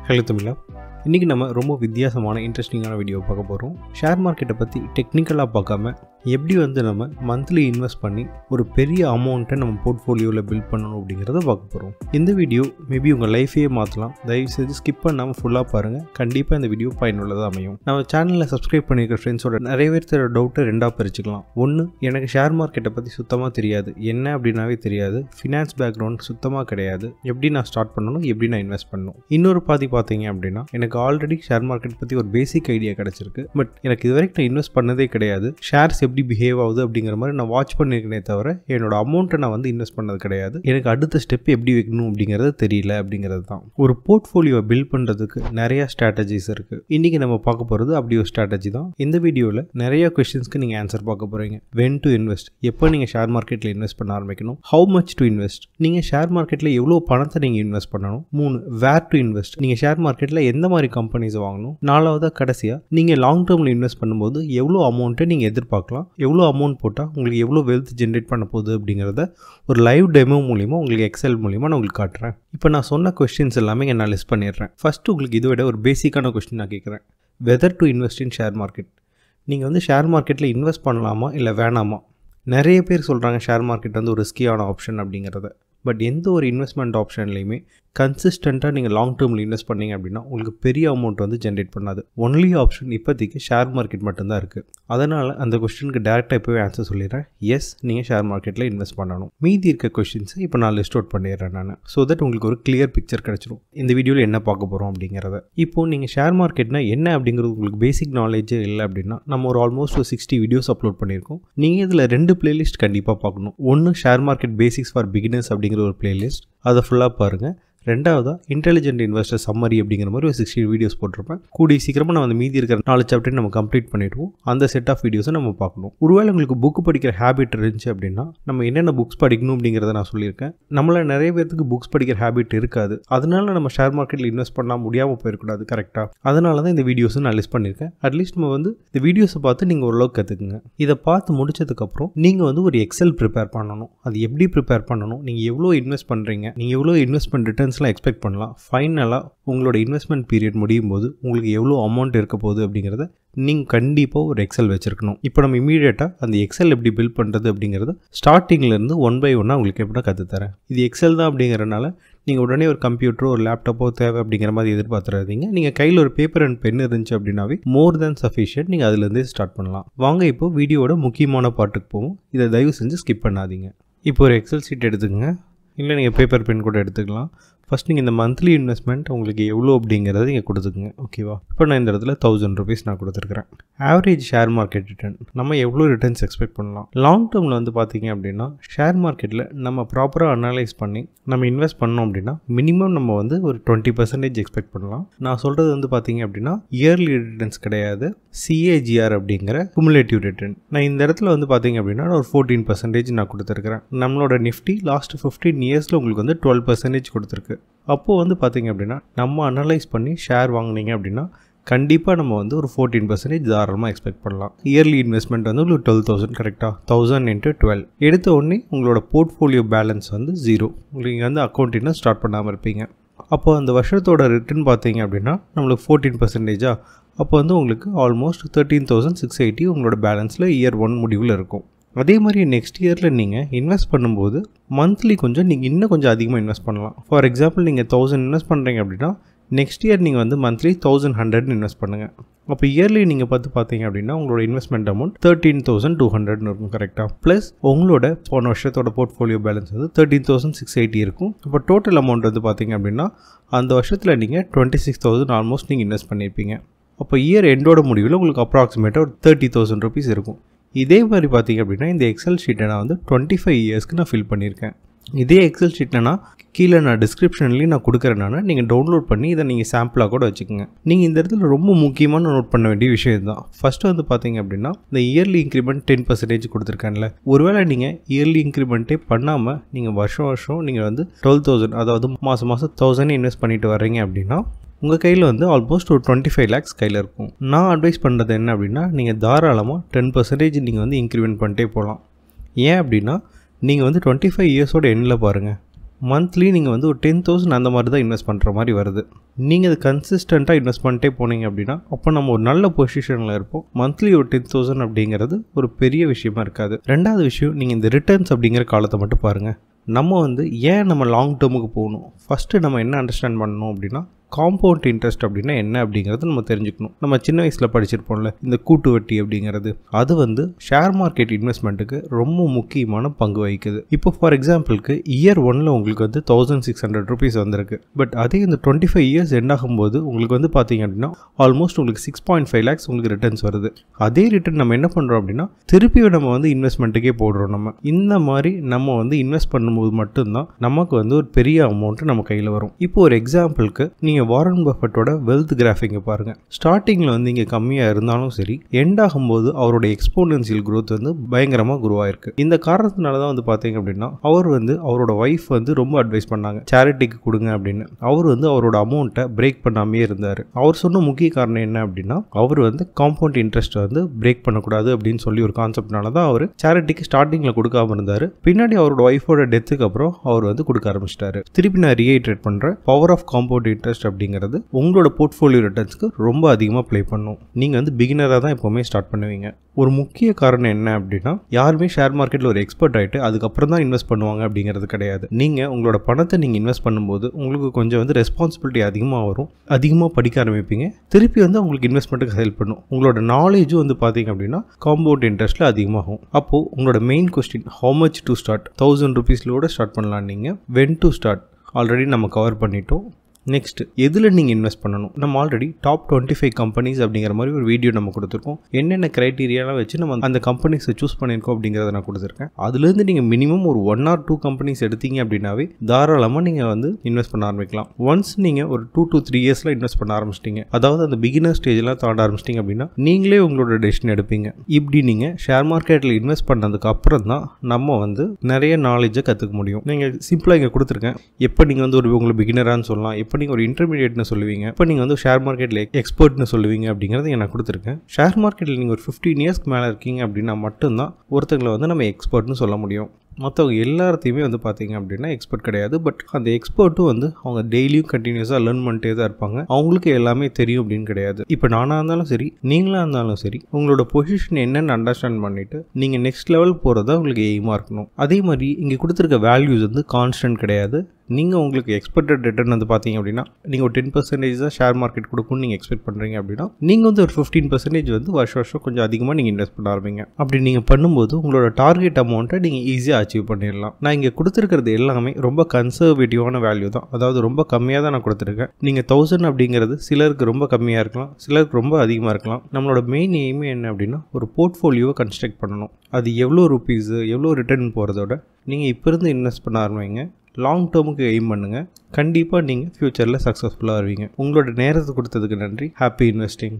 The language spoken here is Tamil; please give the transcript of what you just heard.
ஹலோ தமிழா இன்றைக்கி நம்ம ரொம்ப வித்தியாசமான இன்ட்ரெஸ்டிங்கான வீடியோ பார்க்க போகிறோம் ஷேர் மார்க்கெட்டை பற்றி டெக்னிக்கலாக பார்க்காம எப்படி வந்து நம்ம மந்த்லி இன்வெஸ்ட் பண்ணி ஒரு பெரிய அமௌண்ட்டை நம்ம போர்ட்ஃபோலியோவில் பில்ட் பண்ணணும் அப்படிங்கிறத பார்க்க போகிறோம் இந்த வீடியோ மேபி உங்கள் லைஃபையே மாற்றலாம் தயவு செய்து ஸ்கிப் பண்ணாமல் ஃபுல்லாக பாருங்கள் கண்டிப்பாக இந்த வீடியோ பயனுள்ளதாக அமையும் நம்ம சேனலில் சப்ஸ்கிரைப் பண்ணியிருக்க ஃப்ரெண்ட்ஸோட நிறைய பேர்த்தோட டவுட்டை ரெண்டாக பிரிச்சுக்கலாம் ஒன்று எனக்கு ஷேர் மார்க்கெட்டை பற்றி சுத்தமாக தெரியாது என்ன அப்படின்னாவே தெரியாது ஃபினான்ஸ் பேக்ரவுண்ட் சுத்தமாக கிடையாது எப்படி நான் ஸ்டார்ட் பண்ணணும் எப்படி நான் இன்வெஸ்ட் பண்ணணும் இன்னொரு பாதி பார்த்தீங்க அப்படின்னா எனக்கு ஆல்ரெடி ஷேர் மார்க்கெட் பற்றி ஒரு பேசிக் ஐடியா கிடச்சிருக்கு பட் எனக்கு இது வரைக்கும் நான் இன்வெஸ்ட் பண்ணதே கிடையாது ஷேர்ஸ் எப்படி பிஹேவ் ஆகுது அப்படிங்கிற மாதிரி நான் வாட்ச் பண்ணியிருக்கேனே தவிர என்னோட அமௌண்ட்டை நான் வந்து இன்வெஸ்ட் பண்ணது கிடையாது எனக்கு அடுத்த ஸ்டெப் எப்படி வைக்கணும் அப்படிங்கிறது தெரியல அப்படிங்கிறது தான் ஒரு போர்ட்ஃபோலியோவை பில்ட் பண்ணுறதுக்கு நிறைய ஸ்ட்ராட்டஜிஸ் இருக்குது இன்றைக்கி நம்ம பார்க்க போகிறது அப்படி ஒரு ஸ்ட்ராட்டஜி தான் இந்த வீடியோவில் நிறைய கொஷின்ஸ்க்கு நீங்கள் ஆன்சர் பார்க்க போகிறீங்க வென் டு இன்வெஸ்ட் எப்போ நீங்கள் ஷேர் மார்க்கெட்டில் இன்வெஸ்ட் பண்ண ஆரம்பிக்கணும் ஹவு மச் டு இன்வெஸ்ட் நீங்கள் ஷேர் மார்க்கெட்டில் எவ்வளோ பணத்தை நீங்கள் இன்வெஸ்ட் பண்ணணும் மூணு வேர் டு இன்வெஸ்ட் நீங்கள் ஷேர் மார்க்கெட்டில் எந்த மாதிரி கம்பெனிஸ் வாங்கணும் நாலாவதாக கடைசியாக நீங்கள் லாங் டேர்மில் இன்வெஸ்ட் பண்ணும்போது எவ்வளோ அமௌண்ட்டை நீங்கள் எதிர்பார்க்கலாம் எவ்வளோ அமௌண்ட் போட்டால் உங்களுக்கு எவ்வளோ வெல்த் ஜென்ரேட் பண்ண போகுது அப்படிங்கிறத ஒரு லைவ் டெமோ மூலிமா உங்களுக்கு எக்ஸல் மூலிமா நான் உங்களுக்கு காட்டுறேன் இப்போ நான் சொன்ன கொஸ்டின்ஸ் எல்லாமே இங்க நான் லிஸ்ட் பண்ணிடுறேன் ஃபஸ்ட்டு உங்களுக்கு இதை விட ஒரு பேசிக்கான கொஸ்டின் நான் கேட்குறேன் whether to invest in share market நீங்கள் வந்து ஷேர் மார்க்கெட்டில் இன்வெஸ்ட் பண்ணலாமா இல்லை வேணாமா நிறைய பேர் சொல்கிறாங்க ஷேர் மார்க்கெட் வந்து ஒரு ரிஸ்கியான ஆப்ஷன் அப்படிங்கிறத பட் எந்த ஒரு இன்வெஸ்ட்மெண்ட் ஆப்ஷன்லையுமே கன்சிஸ்டண்ட்டாக நீங்கள் லாங் டேர்மில் இன்வெஸ்ட் பண்ணீங்க அப்படின்னா உங்களுக்கு பெரிய அமௌண்ட் வந்து ஜென்ரேட் பண்ணாது ஒன்லி ஆப்ஷன் இப்போதைக்கு ஷேர் மார்க்கெட் மட்டும்தான் இருக்குது அதனால் அந்த கொஸ்டினுக்கு டேரெக்டாக இப்போவே ஆன்சர் சொல்லிடுறேன் எஸ் நீங்கள் ஷேர் மார்க்கெட்டில் இன்வெஸ்ட் பண்ணணும் மீதி இருக்க கொஸ்டின்ஸை இப்போ நான் லிஸ்ட் அவுட் பண்ணிடுறேன் நான் ஸோ தட் உங்களுக்கு ஒரு கிளியர் பிக்சர் கிடச்சிரும் இந்த வீடியோவில் என்ன பார்க்க போகிறோம் அப்படிங்கிறத இப்போ நீங்கள் ஷேர் மார்க்கெட்னா என்ன அப்படிங்கிறது உங்களுக்கு பேசிக் நாலேஜே இல்லை அப்படின்னா நம்ம ஒரு ஆல்மோஸ்ட் ஒரு சிக்ஸ்டி வீடியோஸ் அப்லோட் பண்ணியிருக்கோம் நீங்கள் இதில் ரெண்டு பிளேலிஸ்ட் கண்டிப்பாக பார்க்கணும் ஒன்று share market basics for beginners அப்படிங்கிற ஒரு பிளேலிஸ்ட் அதை ஃபுல்லாக பாருங்கள் ரெண்டாவதாக இன்டெலிஜென்ட் இன்வெஸ்டர் சம்மரி அப்படிங்கிற மாதிரி ஒரு சிக்ஸ்டி வீடியோஸ் போட்டிருப்பேன் கூடிய சீக்கிரமாக நம்ம அந்த மீதி இருக்கிற நாலு சாப்டர் நம்ம கம்ப்ளீட் பண்ணிவிடுவோம் அந்த செட் ஆஃப் வீடியோஸை நம்ம பார்க்கணும் ஒருவேளை உங்களுக்கு புக் படிக்கிற ஹேபிட் இருந்துச்சு அப்படின்னா நம்ம என்னென்ன புக்ஸ் படிக்கணும் அப்படிங்கிறத நான் சொல்லியிருக்கேன் நம்மள நிறைய பேருக்கு புக்ஸ் படிக்கிற ஹேபிட் இருக்காது அதனால நம்ம ஷேர் மார்க்கெட்டில் இன்வெஸ்ட் பண்ணால் முடியாமல் போயிடக்கூடாது கரெக்டாக அதனால தான் இந்த வீடியோஸை நான் லிஸ்ட் பண்ணியிருக்கேன் அட்லீஸ்ட் நம்ம வந்து இந்த வீடியோஸை பார்த்து நீங்கள் ஓரளவுக்கு கற்றுக்குங்க இதை பார்த்து முடிச்சதுக்கப்புறம் நீங்கள் வந்து ஒரு எக்ஸல் ப்ரிப்பேர் பண்ணணும் அது எப்படி ப்ரிப்பேர் பண்ணணும் நீங்கள் எவ்வளோ இன்வெஸ்ட் பண்ணுறீங்க நீங்கள் எவ்வளோ இன்வெஸ்ட்மெண்ட் ரிட்டர்ன்ஸ்லாம் எக்ஸ்பெக்ட் பண்ணலாம் ஃபைனலாக உங்களோட இன்வெஸ்ட்மெண்ட் பீரியட் முடியும் போது உங்களுக்கு எவ்வளோ அமௌண்ட் இருக்க போகுது அப்படிங்கிறத நீங்கள் கண்டிப்பாக ஒரு எக்ஸல் வச்சுருக்கணும் இப்போ நம்ம இமீடியட்டாக அந்த எக்ஸல் எப்படி பில்ட் பண்ணுறது அப்படிங்கிறது ஸ்டார்டிங்லேருந்து ஒன் பை ஒன்னாக உங்களுக்கு எப்படி கற்றுத்தரேன் இது எக்ஸல் தான் அப்படிங்கிறனால நீங்கள் உடனே ஒரு கம்ப்யூட்டரோ ஒரு லேப்டாப்போ தேவை அப்படிங்கிற மாதிரி எதிர்பார்த்துறாதீங்க நீங்கள் கையில் ஒரு பேப்பர் அண்ட் பென் இருந்துச்சு அப்படின்னாவே மோர் தேன் சஃபிஷியன்ட் நீங்கள் அதுலேருந்தே ஸ்டார்ட் பண்ணலாம் வாங்க இப்போ வீடியோட முக்கியமான பாட்டுக்கு போவோம் இதை தயவு செஞ்சு ஸ்கிப் பண்ணாதீங்க இப்போ ஒரு எக்ஸல் ஷீட் எடுத்துக்கங்க இல்லை நீங்கள் பேப்பர் பென் கூட எடுத்துக்கலாம் ஃபஸ்ட் நீங்கள் இந்த மந்த்லி இன்வெஸ்ட்மெண்ட் உங்களுக்கு எவ்வளோ அப்படிங்கிறத நீங்கள் கொடுத்துக்குங்க ஓகேவா இப்போ நான் இந்த இடத்துல தௌசண்ட் ருபீஸ் நான் கொடுத்துருக்குறேன் ஆவரேஜ் ஷேர் மார்க்கெட் ரிட்டர்ன் நம்ம எவ்வளோ ரிட்டர்ன்ஸ் எக்ஸ்பெக்ட் பண்ணலாம் லாங் டேர்மில் வந்து பார்த்தீங்க அப்படின்னா ஷேர் மார்க்கெட்டில் நம்ம ப்ராப்பராக அனலைஸ் பண்ணி நம்ம இன்வெஸ்ட் பண்ணோம் அப்படின்னா மினிமம் நம்ம வந்து ஒரு டுவெண்ட்டி பர்சன்டேஜ் எக்ஸ்பெக்ட் பண்ணலாம் நான் சொல்கிறது வந்து பார்த்தீங்க அப்படின்னா இயர்லி ரிட்டர்ன்ஸ் கிடையாது சிஏஜிஆர் அப்படிங்கிற குமுலேட்டிவ் ரிட்டர்ன் நான் இந்த இடத்துல வந்து பார்த்தீங்க அப்படின்னா ஒரு ஃபோர்டீன் பர்சன்டேஜ் நான் கொடுத்துருக்குறேன் நம்மளோட நிஃப்டி லாஸ்ட் ஃபிஃப்டீன் இயர்ஸில் உங்களுக்கு வந்து டுவெல் பர்சன்டேஜ் கொடுத்துருக்கு அப்போது வந்து பார்த்தீங்க அப்படின்னா நம்ம அனலைஸ் பண்ணி ஷேர் வாங்கினீங்க அப்படின்னா கண்டிப்பாக நம்ம வந்து ஒரு ஃபோர்டீன் பர்சன்டேஜ் தாராளமாக எக்ஸ்பெக்ட் பண்ணலாம் இயர்லி இன்வெஸ்ட்மெண்ட் வந்து உங்களுக்கு டுவெல் தௌசண்ட் கரெக்டாக தௌசண்ட் இன்ட்டு டுவெல் எடுத்த உடனே உங்களோட போர்ட்ஃபோலியோ பேலன்ஸ் வந்து ஜீரோ நீங்கள் வந்து அக்கௌண்ட் இன்னும் ஸ்டார்ட் பண்ணாமல் இருப்பீங்க அப்போ அந்த வருஷத்தோட ரிட்டர்ன் பார்த்தீங்க அப்படின்னா நம்மளுக்கு ஃபோர்டீன் பர்சன்டேஜா அப்போ வந்து உங்களுக்கு almost thirteen thousand six eighty உங்களோட பேலன்ஸில் இயர் ஒன் முடிவில் இருக்கும் அதே மாதிரி நெக்ஸ்ட் இயரில் நீங்கள் இன்வெஸ்ட் பண்ணும்போது மந்த்லி கொஞ்சம் நீங்கள் இன்னும் கொஞ்சம் அதிகமாக இன்வெஸ்ட் பண்ணலாம் ஃபார் எக்ஸாம்பிள் நீங்கள் தௌசண்ட் இன்வெஸ்ட் பண்ணுறீங்க அப்படின்னா நெக்ஸ்ட் இயர் நீங்கள் வந்து மந்த்லி தௌசண்ட் ஹண்ட்ரட்னு இன்வெஸ்ட் பண்ணுங்கள் அப்போ இயர்லி நீங்கள் பார்த்து பார்த்தீங்க அப்படின்னா உங்களோட investment amount thirteen thousand two ஹண்ட்ரட்னு இருக்கும் கரெக்டாக ப்ளஸ் உங்களோட போன வருஷத்தோட போர்ட்ஃபோலியோ பேலன்ஸ் வந்து தேர்ட்டீன் தௌசண்ட் சிக்ஸ் எயிட்டி இருக்கும் இப்போ டோட்டல் அமௌண்ட் வந்து பார்த்தீங்க அப்படின்னா அந்த வருஷத்தில் நீங்கள் டுவெண்ட்டி சிக்ஸ் தௌசண்ட் ஆல்மோஸ்ட் நீங்கள் இன்வெஸ்ட் பண்ணியிருப்பீங்க அப்போ இயர் எண்டோட முடிவில் உங்களுக்கு அப்ராக்சிமேட்டாக ஒரு தேர்ட்டி தௌசண்ட் ருபீஸ் இருக்கும் இதே மாதிரி பார்த்தீங்க அப்படின்னா இந்த எக்ஸல் ஷீட்டை நான் வந்து டுவெண்ட்டி ஃபைவ் இயர்ஸ்க்கு நான் ஃபில் பண்ணியிருக்கேன் இதே எக்ஸல் ஷீட்டை நான் கீழே நான் டிஸ்கிரிப்ஷன்லேயும் நான் கொடுக்குறேனால நீங்கள் டவுன்லோட் பண்ணி இதை நீங்கள் சாம்பிளாக கூட வச்சுக்கோங்க நீங்கள் இந்த இடத்துல ரொம்ப முக்கியமான நோட் பண்ண வேண்டிய விஷயம் தான் ஃபஸ்ட்டு வந்து பார்த்தீங்க அப்படின்னா இந்த இயர்லி இன்க்ரிமெண்ட் டென் பர்சன்டேஜ் கொடுத்துருக்கேன்ல ஒருவேளை நீங்கள் இயர்லி இன்க்ரிமெண்ட்டே பண்ணாமல் நீங்கள் வருஷம் வருஷம் நீங்கள் வந்து டுவெல் தௌசண்ட் அதாவது மாதம் மாதம் தௌசண்ட் இன்வெஸ்ட் பண்ணிட்டு வர்றீங்க அப்படின்னா உங்கள் கையில் வந்து ஆல்மோஸ்ட் ஒரு டுவெண்ட்டி ஃபைவ் லேக்ஸ் கையில் இருக்கும் நான் அட்வைஸ் பண்ணுறது என்ன அப்படின்னா நீங்கள் தாராளமாக டென் பர்சன்டேஜ் நீங்கள் வந்து இன்க்ரிமெண்ட் பண்ணிட்டே போகலாம் ஏன் அப்படின்னா நீங்கள் வந்து டுவெண்ட்டி ஃபைவ் இயர்ஸோட எண்ணில் பாருங்கள் மந்த்லி நீங்கள் வந்து ஒரு டென் தௌசண்ட் அந்த மாதிரி தான் இன்வெஸ்ட் பண்ணுற மாதிரி வருது நீங்கள் அது கன்சிஸ்டண்ட்டாக இன்வெஸ்ட் பண்ணிட்டே போனீங்க அப்படின்னா அப்போ நம்ம ஒரு நல்ல பொசிஷனில் இருப்போம் மந்த்லி ஒரு டென் தௌசண்ட் அப்படிங்கிறது ஒரு பெரிய விஷயமா இருக்காது ரெண்டாவது விஷயம் நீங்கள் இந்த ரிட்டர்ன்ஸ் அப்படிங்கிற காலத்தை மட்டும் பாருங்கள் நம்ம வந்து ஏன் நம்ம லாங் டேர்முக்கு போகணும் ஃபஸ்ட்டு நம்ம என்ன அண்டர்ஸ்டாண்ட் பண்ணணும் அப்படின்னா காம்பவுண்ட் இன்ட்ரெஸ்ட் அப்படின்னா என்ன அப்படிங்கிறது நம்ம தெரிஞ்சுக்கணும் நம்ம சின்ன வயசில் படிச்சிருப்போம்ல இந்த கூட்டு வட்டி அப்படிங்கிறது அது வந்து ஷேர் மார்க்கெட் இன்வெஸ்ட்மெண்ட்டுக்கு ரொம்ப முக்கியமான பங்கு வகிக்குது இப்போ ஃபார் எக்ஸாம்பிளுக்கு இயர் ஒன்ல உங்களுக்கு வந்து தௌசண்ட் சிக்ஸ் ஹண்ட்ரட் ருபீஸ் வந்திருக்கு பட் அதே இந்த டுவெண்ட்டி ஃபைவ் இயர்ஸ் எண்ட் ஆகும்போது உங்களுக்கு வந்து பார்த்தீங்க அப்படின்னா ஆல்மோஸ்ட் உங்களுக்கு சிக்ஸ் பாயிண்ட் ஃபைவ் லேக்ஸ் உங்களுக்கு ரிட்டர்ன்ஸ் வருது அதே ரிட்டர்ன் நம்ம என்ன பண்ணுறோம் அப்படின்னா திருப்பி நம்ம வந்து இன்வெஸ்ட்மெண்ட்டுக்கே போடுறோம் நம்ம இந்த மாதிரி நம்ம வந்து இன்வெஸ்ட் பண்ணும்போது மட்டும்தான் நமக்கு வந்து ஒரு பெரிய அமௌண்ட் நம்ம கையில் வரும் இப்போ ஒரு எக்ஸாம்பிளுக்கு நீங்கள் நீங்கள் வாரன் பஃபட்டோட வெல்த் கிராஃபிங்கை பாருங்கள் ஸ்டார்டிங்கில் வந்து இங்கே கம்மியாக இருந்தாலும் சரி எண்ட் ஆகும்போது அவரோட எக்ஸ்போனன்சியல் growth வந்து பயங்கரமாக குரோ ஆயிருக்கு இந்த காரணத்தினால தான் வந்து பார்த்தீங்க அப்படின்னா அவர் வந்து அவரோட ஒய்ஃப் வந்து ரொம்ப அட்வைஸ் பண்ணாங்க சேரிட்டிக்கு கொடுங்க அப்படின்னு அவர் வந்து அவரோட அமௌண்ட்டை பிரேக் பண்ணாமே இருந்தார் அவர் சொன்ன முக்கிய காரணம் என்ன அப்படின்னா அவர் வந்து காம்பவுண்ட் இன்ட்ரெஸ்ட்டை வந்து பிரேக் பண்ணக்கூடாது அப்படின்னு சொல்லி ஒரு கான்செப்ட்னால தான் அவர் சேரிட்டிக்கு ஸ்டார்டிங்கில் கொடுக்காம இருந்தார் பின்னாடி அவரோட ஒய்ஃபோட டெத்துக்கு அப்புறம் அவர் வந்து கொடுக்க ஆரம்பிச்சிட்டாரு திருப்பி நான் ரீஐட்ரேட் பண்ணுறேன் பவர் ஆஃப் காம்பவுண்ட் இன்ட்ரெஸ்ட் அப்படிங்கிறது உங்களோட போர்ட்ஃபோலியோ ரிட்டர்ன்ஸ்க்கு ரொம்ப அதிகமாக ப்ளே பண்ணும் நீங்கள் வந்து பிகினராக தான் எப்போவுமே ஸ்டார்ட் பண்ணுவீங்க ஒரு முக்கிய காரணம் என்ன அப்படின்னா யாருமே ஷேர் மார்க்கெட்டில் ஒரு எக்ஸ்பர்ட் ஆகிட்டு அதுக்கப்புறம் தான் இன்வெஸ்ட் பண்ணுவாங்க அப்படிங்கிறது கிடையாது நீங்கள் உங்களோட பணத்தை நீங்கள் இன்வெஸ்ட் பண்ணும்போது உங்களுக்கு கொஞ்சம் வந்து ரெஸ்பான்சிபிலிட்டி அதிகமாக வரும் அதிகமாக படிக்க ஆரம்பிப்பீங்க திருப்பி வந்து உங்களுக்கு இன்வெஸ்ட்மெண்ட்டுக்கு ஹெல்ப் பண்ணும் உங்களோட நாலேஜும் வந்து பார்த்தீங்க அப்படின்னா காம்பவுண்ட் இன்ட்ரெஸ்ட்டில் அதிகமாகும் அப்போது உங்களோட main question how much to start thousand ருபீஸ்லோட ஸ்டார்ட் பண்ணலாம் நீங்கள் வென் டு ஸ்டார்ட் ஆல்ரெடி நம்ம கவர் பண்ணிட்டோம் நெக்ஸ்ட் எதில் நீங்கள் இன்வெஸ்ட் பண்ணணும் நம்ம already top twenty five companies அப்படிங்கிற மாதிரி ஒரு வீடியோ நம்ம கொடுத்துருக்கோம் என்னென்ன க்ரைட்டீரியாலாம் வச்சு நம்ம அந்த கம்பெனிஸை சூஸ் பண்ணியிருக்கோம் அப்படிங்கிறத நான் கொடுத்துருக்கேன் அதுலேருந்து நீங்கள் மினிமம் ஒரு ஒன் ஆர் டூ கம்பெனிஸ் எடுத்தீங்க அப்படின்னாவே தாராளமாக நீங்கள் வந்து இன்வெஸ்ட் பண்ண ஆரம்பிக்கலாம் ஒன்ஸ் நீங்கள் ஒரு டூ டு த்ரீ இயர்ஸில் இன்வெஸ்ட் பண்ண ஆரம்பிச்சிட்டிங்க அதாவது அந்த பிகினர் ஸ்டேஜ்லாம் தாண்ட ஆரம்பிச்சிட்டிங்க அப்படின்னா நீங்களே உங்களோட டெசிஷன் எடுப்பீங்க இப்படி நீங்கள் ஷேர் மார்க்கெட்டில் இன்வெஸ்ட் பண்ணதுக்கு அப்புறம் தான் நம்ம வந்து நிறைய நாலேஜை கற்றுக்க முடியும் நீங்கள் சிம்பிளாக இங்கே கொடுத்துருக்கேன் எப்போ நீங்கள் வந்து ஒரு உங்களுக்கு பிகினரான்னு சொல்லலாம் எப்போ நீங்கள் ஒரு இன்டர்மீடியட்னு சொல்லுவீங்க இப்போ நீங்கள் வந்து ஷேர் மார்க்கெட்டில் எக்ஸ்பர்ட்னு சொல்லுவீங்க அப்படிங்கிறத நான் கொடுத்துருக்கேன் ஷேர் மார்க்கெட்டில் நீங்கள் ஒரு ஃபிஃப்டீன் இயர்ஸ்க்கு மேலே இருக்கீங்க அப்படின்னா மட்டும்தான் ஒருத்தங்களை வந்து நம்ம எக்ஸ்பர்ட்னு சொல்ல முடியும் மற்றவங்க எல்லாத்தையுமே வந்து பார்த்தீங்க அப்படின்னா எக்ஸ்பர்ட் கிடையாது பட் அந்த எக்ஸ்பர்ட்டும் வந்து அவங்க டெய்லியும் கண்டினியூஸாக லேர்ன் பண்ணிட்டே தான் இருப்பாங்க அவங்களுக்கு எல்லாமே தெரியும் அப்படின்னு கிடையாது இப்போ நானாக இருந்தாலும் சரி நீங்களாக இருந்தாலும் சரி உங்களோட பொசிஷன் என்னென்னு அண்டர்ஸ்டாண்ட் பண்ணிவிட்டு நீங்கள் நெக்ஸ்ட் லெவல் போகிறதா உங்களுக்கு எய்மாக இருக்கணும் அதே மாதிரி இங்கே கொடுத்துருக்க வேல்யூஸ் வந்து கான்ஸ்டன்ட் கிடையாது நீங்கள் உங்களுக்கு எக்ஸ்பெக்டட் ரிட்டர்ன் வந்து பார்த்தீங்க அப்படின்னா நீங்கள் ஒரு டென் பர்சன்டேஜ் தான் ஷேர் மார்க்கெட் கொடுக்கும்னு நீங்கள் எக்ஸ்பெக்ட் பண்ணுறீங்க அப்படின்னா நீங்கள் வந்து ஒரு ஃபிஃப்டீன் பர்சன்டேஜ் வந்து வருஷம் வருஷம் கொஞ்சம் அதிகமாக நீங்கள் இன்வெஸ்ட் பண்ண ஆரம்பிங்க அப்படி நீங்கள் பண்ணும்போது உங்களோட டார்கெட் அமௌண்ட்டை நீங்கள் ஈஸியாக அச்சீவ் பண்ணிடலாம் நான் இங்கே கொடுத்துருக்கிறது எல்லாமே ரொம்ப கன்சர்வேட்டிவான வேல்யூ தான் அதாவது ரொம்ப கம்மியாக தான் நான் கொடுத்துருக்கேன் நீங்கள் தௌசண்ட் அப்படிங்கிறது சிலருக்கு ரொம்ப கம்மியாக இருக்கலாம் சிலருக்கு ரொம்ப அதிகமாக இருக்கலாம் நம்மளோட மெயின் எய்மே என்ன அப்படின்னா ஒரு போர்ட்ஃபோலியோவை கன்ஸ்ட்ரக்ட் பண்ணணும் அது எவ்வளோ ருபீஸு எவ்வளோ ரிட்டர்ன் போகிறதோட நீங்கள் இப்போ இருந்து இன்வெஸ்ட் பண்ண ஆரம்பிங்க லாங் டேர்முக்கு எய்ம் பண்ணுங்கள் கண்டிப்பாக நீங்கள் ஃப்யூச்சரில் சக்ஸஸ்ஃபுல்லாக வருவீங்க உங்களோட நேரத்தை கொடுத்ததுக்கு நன்றி ஹாப்பி இன்வெஸ்டிங்